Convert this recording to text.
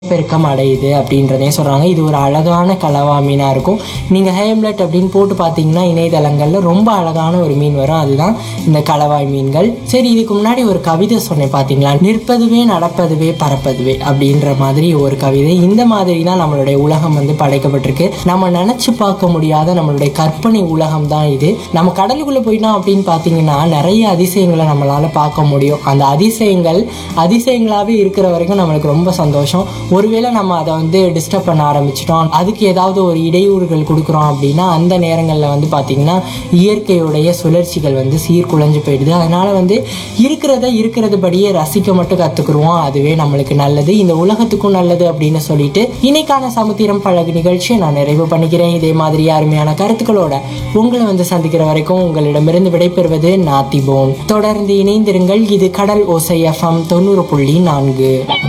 பெருக்கம் அடையுது அப்படின்றதையும் சொல்கிறாங்க இது ஒரு அழகான கலவா மீனாக இருக்கும் நீங்கள் ஹேம்லெட் அப்படின்னு போட்டு பார்த்தீங்கன்னா இணையதளங்களில் ரொம்ப அழகான ஒரு மீன் வரும் அதுதான் இந்த கலவாய் மீன்கள் சரி இதுக்கு முன்னாடி ஒரு கவிதை சொன்னேன் பார்த்தீங்களா நிற்பதுவே நடப்பதுவே பறப்பதுவே அப்படின்ற மாதிரி ஒரு கவிதை இந்த மாதிரி தான் நம்மளுடைய உலகம் வந்து படைக்கப்பட்டிருக்கு நம்ம நினச்சி பார்க்க முடியாத நம்மளுடைய கற்பனை உலகம் தான் இது நம்ம கடலுக்குள்ளே போயிட்டோம் அப்படின்னு பார்த்தீங்கன்னா நிறைய அதிசயங்களை நம்மளால் பார்க்க முடியும் அந்த அதிசயங்கள் அதிசயங்களாகவே இருக்கிற வரைக்கும் நம்மளுக்கு ரொம்ப சந்தோஷம் ஒருவேளை நம்ம அதை வந்து டிஸ்டர்ப் பண்ண ஆரம்பிச்சிட்டோம் அதுக்கு ஏதாவது ஒரு இடையூறுகள் கொடுக்குறோம் அப்படின்னா அந்த நேரங்களில் வந்து பார்த்திங்கன்னா இயற்கையுடைய சுழற்சிகள் வந்து சீர்குலைஞ்சு போயிடுது அதனால் வந்து இருக்கிறத இருக்கிறதுபடியே ரசிக்க மட்டும் கற்றுக்குருவோம் அதுவே நம்மளுக்கு நல்லது இந்த உலகத்துக்கும் நல்லது அப்படின்னு சொல்லிட்டு இன்னைக்கான சமுத்திரம் பழகு நிகழ்ச்சியை நான் நிறைவு பண்ணிக்கிறேன் இதே மாதிரி அருமையான கருத்துக்களோட உங்களை வந்து சந்திக்கிற வரைக்கும் உங்களிடமிருந்து விடைபெறுவது நாத்திபோன் தொடர்ந்து இணைந்திருங்கள் இது கடல் ஓசை எஃப்எம் தொண்ணூறு புள்ளி நான்கு